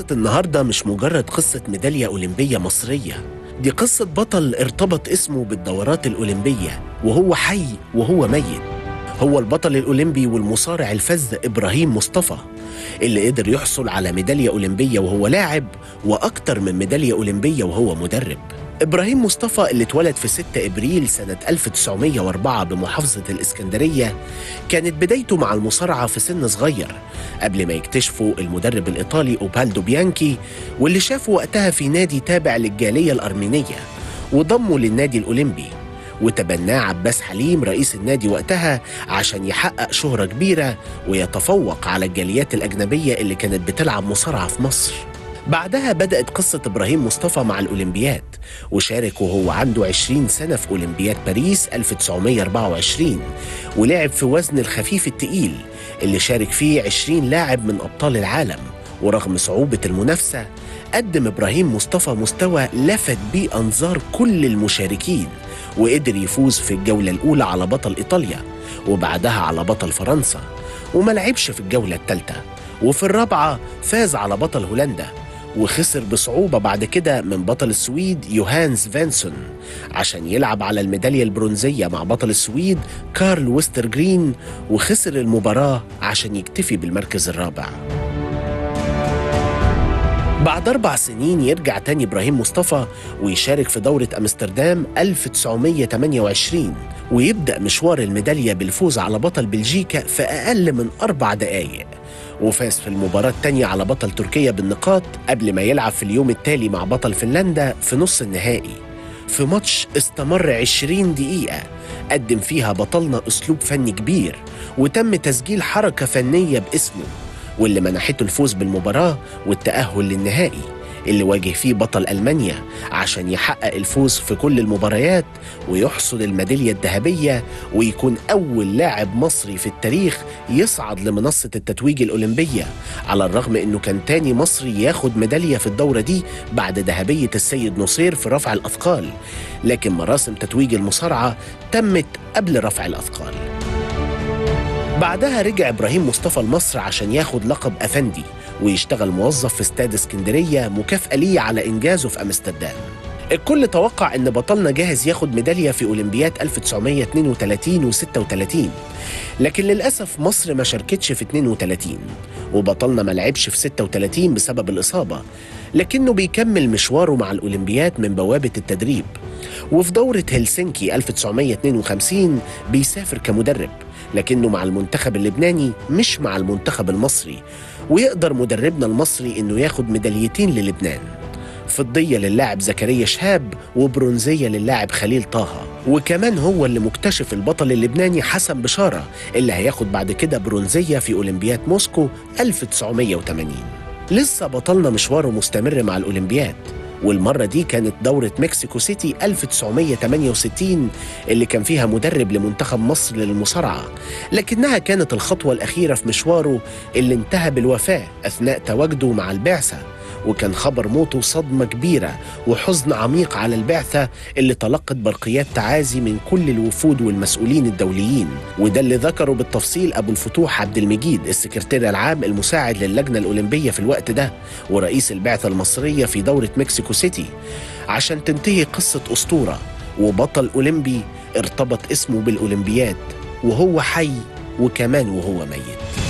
قصة النهاردة مش مجرد قصة ميدالية أولمبية مصرية دي قصة بطل ارتبط اسمه بالدورات الأولمبية وهو حي وهو ميت هو البطل الأولمبي والمصارع الفذ إبراهيم مصطفى اللي قدر يحصل على ميدالية أولمبية وهو لاعب وأكتر من ميدالية أولمبية وهو مدرب إبراهيم مصطفى اللي اتولد في 6 إبريل سنة 1904 بمحافظة الإسكندرية كانت بدايته مع المصارعة في سن صغير قبل ما يكتشفوا المدرب الإيطالي أوبالدو بيانكي واللي شافه وقتها في نادي تابع للجالية الأرمينية وضمه للنادي الأولمبي وتبناه عباس حليم رئيس النادي وقتها عشان يحقق شهرة كبيرة ويتفوق على الجاليات الأجنبية اللي كانت بتلعب مصارعة في مصر بعدها بدأت قصة إبراهيم مصطفى مع الأولمبياد وشارك وهو عنده 20 سنة في أولمبياد باريس 1924 ولعب في وزن الخفيف التقيل اللي شارك فيه 20 لاعب من أبطال العالم ورغم صعوبة المنافسة قدم إبراهيم مصطفى مستوى لفت بيه أنظار كل المشاركين وقدر يفوز في الجولة الأولى على بطل إيطاليا وبعدها على بطل فرنسا وما لعبش في الجولة الثالثة وفي الرابعة فاز على بطل هولندا وخسر بصعوبة بعد كده من بطل السويد يوهانس فانسون عشان يلعب على الميدالية البرونزية مع بطل السويد كارل ويستر جرين وخسر المباراة عشان يكتفي بالمركز الرابع بعد أربع سنين يرجع تاني إبراهيم مصطفى ويشارك في دورة أمستردام 1928 ويبدأ مشوار الميدالية بالفوز على بطل بلجيكا في أقل من أربع دقايق وفاز في المباراة التانية على بطل تركيا بالنقاط قبل ما يلعب في اليوم التالي مع بطل فنلندا في نص النهائي في ماتش استمر 20 دقيقة قدم فيها بطلنا أسلوب فني كبير وتم تسجيل حركة فنية باسمه واللي منحته الفوز بالمباراة والتأهل للنهائي اللي واجه فيه بطل ألمانيا عشان يحقق الفوز في كل المباريات ويحصد الميدالية الذهبية ويكون أول لاعب مصري في التاريخ يصعد لمنصة التتويج الأولمبية على الرغم أنه كان تاني مصري ياخد ميدالية في الدورة دي بعد ذهبية السيد نصير في رفع الأثقال لكن مراسم تتويج المصارعة تمت قبل رفع الأثقال بعدها رجع إبراهيم مصطفى لمصر عشان ياخد لقب أفندي ويشتغل موظف في استاد اسكندرية مكافأة ليه على إنجازه في أمستردام الكل توقع ان بطلنا جاهز ياخد ميداليه في اولمبياد 1932 و36 لكن للاسف مصر ما شاركتش في 32 وبطلنا ما لعبش في 36 بسبب الاصابه لكنه بيكمل مشواره مع الاولمبياد من بوابه التدريب وفي دوره هلسنكي 1952 بيسافر كمدرب لكنه مع المنتخب اللبناني مش مع المنتخب المصري ويقدر مدربنا المصري انه ياخد ميداليتين للبنان فضية للاعب زكريا شهاب وبرونزية للاعب خليل طه وكمان هو اللي مكتشف البطل اللبناني حسن بشارة اللي هياخد بعد كده برونزية في أولمبياد موسكو 1980 لسه بطلنا مشواره مستمر مع الأولمبياد والمرة دي كانت دورة مكسيكو سيتي 1968 اللي كان فيها مدرب لمنتخب مصر للمصارعة لكنها كانت الخطوة الأخيرة في مشواره اللي انتهى بالوفاة أثناء تواجده مع البعثة وكان خبر موته صدمة كبيرة وحزن عميق على البعثة اللي تلقت برقيات تعازي من كل الوفود والمسؤولين الدوليين وده اللي ذكره بالتفصيل أبو الفتوح عبد المجيد السكرتير العام المساعد للجنة الأولمبية في الوقت ده ورئيس البعثة المصرية في دورة مكسيكو سيتي عشان تنتهي قصة أسطورة وبطل أولمبي ارتبط اسمه بالأولمبياد وهو حي وكمان وهو ميت